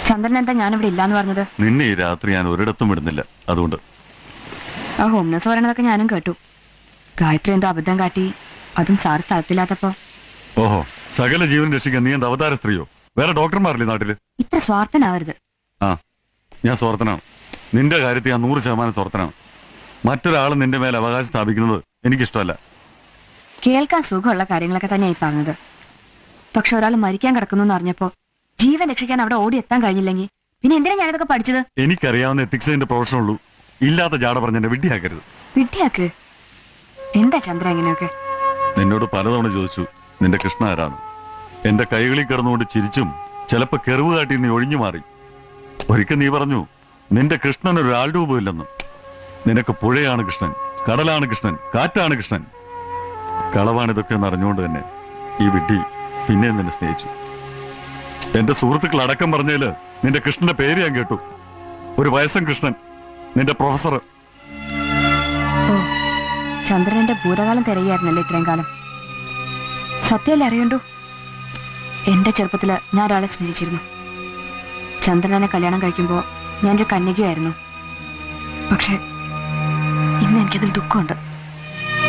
ചന്ദ്രൻ എന്താ ഞാനിവിടെ ഇല്ലാന്ന് പറഞ്ഞത് നിന്നെ ഈ രാത്രി ഞാൻ ഒരിടത്തും വിടുന്നില്ല അതുകൊണ്ട് ആ ഹോം നഴ്സ് പറയണതൊക്കെ ഞാനും കേട്ടു ഗായത്രി എന്തോ അബദ്ധം കാട്ടി അതും സാർ സ്ഥലത്തില്ലാത്തപ്പോ ഓഹോ സകല ജീവൻ രക്ഷിക്കാൻ നീ എന്താ അവതാര സ്ത്രീയോ വേറെ ഡോക്ടർമാരില്ലേ നാട്ടില് ഇത്ര സ്വാർത്ഥനാവരുത് ആ ഞാൻ സ്വാർത്ഥനാണ് നിന്റെ കാര്യത്തിൽ ഞാൻ നൂറ് ശതമാനം സ്വാർത്ഥനാണ് മറ്റൊരാൾ നിന്റെ മേൽ അവകാശം സ്ഥാപിക്കുന്നത് എനിക്കിഷ്ടമല്ല കേൾക്കാൻ സുഖമുള്ള കാര്യങ്ങളൊക്കെ തന്നെയായി പറഞ്ഞത് പക്ഷെ ഒരാൾ മരിക്കാൻ കിടക്കുന്നു എന്ന് അറിഞ്ഞപ്പോ ജീവൻ രക്ഷിക്കാൻ അവിടെ ഓടി എത്താൻ കഴിഞ്ഞില്ലെങ്കിൽ പിന്നെ എന്തിനാ ഞാനിതൊക്കെ പഠിച്ചത് എനിക്കറിയാവുന്ന എത്തിക്സിന്റെ പ്രൊഫഷൻ ഉള്ളൂ ഇല്ലാത്ത ജാട പറഞ്ഞ് എന്നെ വിഡ്ഢിയാക്കരുത് വിട്ടിയാക്ക് എന്താ ചന്ദ്ര ഇങ്ങനെയൊക്കെ നിന്നോട് പലതവണ ചോദിച്ചു നിന്റെ കൃഷ്ണ ആരാണ് എന്റെ കൈകളിൽ കിടന്നുകൊണ്ട് ചിരിച്ചും ചിലപ്പോ കെറിവ് കാട്ടി നീ ഒഴിഞ്ഞു മാറി ഒരിക്കൽ നീ പറഞ്ഞു നിന്റെ കൃഷ്ണൻ ഒരു ആൾരൂപമില്ലെന്ന് നിനക്ക് പുഴയാണ് കൃഷ്ണൻ കടലാണ് കൃഷ്ണൻ കാറ്റാണ് കൃഷ്ണൻ കളവാണിതൊക്കെ എന്ന് അറിഞ്ഞുകൊണ്ട് തന്നെ ഈ വിഡ്ഢി പിന്നെയും നിന്നെ സ്നേഹിച്ചു എന്റെ സുഹൃത്തുക്കൾ അടക്കം പറഞ്ഞതില് നിന്റെ കൃഷ്ണന്റെ പേര് ഞാൻ കേട്ടു ഒരു വയസ്സൻ കൃഷ്ണൻ നിന്റെ പ്രൊഫസർ ഓ ചന്ദ്രന്റെ ഭൂതകാലം തിരയായിരുന്നല്ലേ ഇത്രയും കാലം സത്യമല്ലേ അറിയണ്ടു എന്റെ ചെറുപ്പത്തില് ഞാൻ ഒരാളെ സ്നേഹിച്ചിരുന്നു ചന്ദ്രനെ കല്യാണം കഴിക്കുമ്പോ ഞാനൊരു കന്യകയായിരുന്നു പക്ഷെ ഇന്ന് എനിക്കതിൽ ദുഃഖമുണ്ട്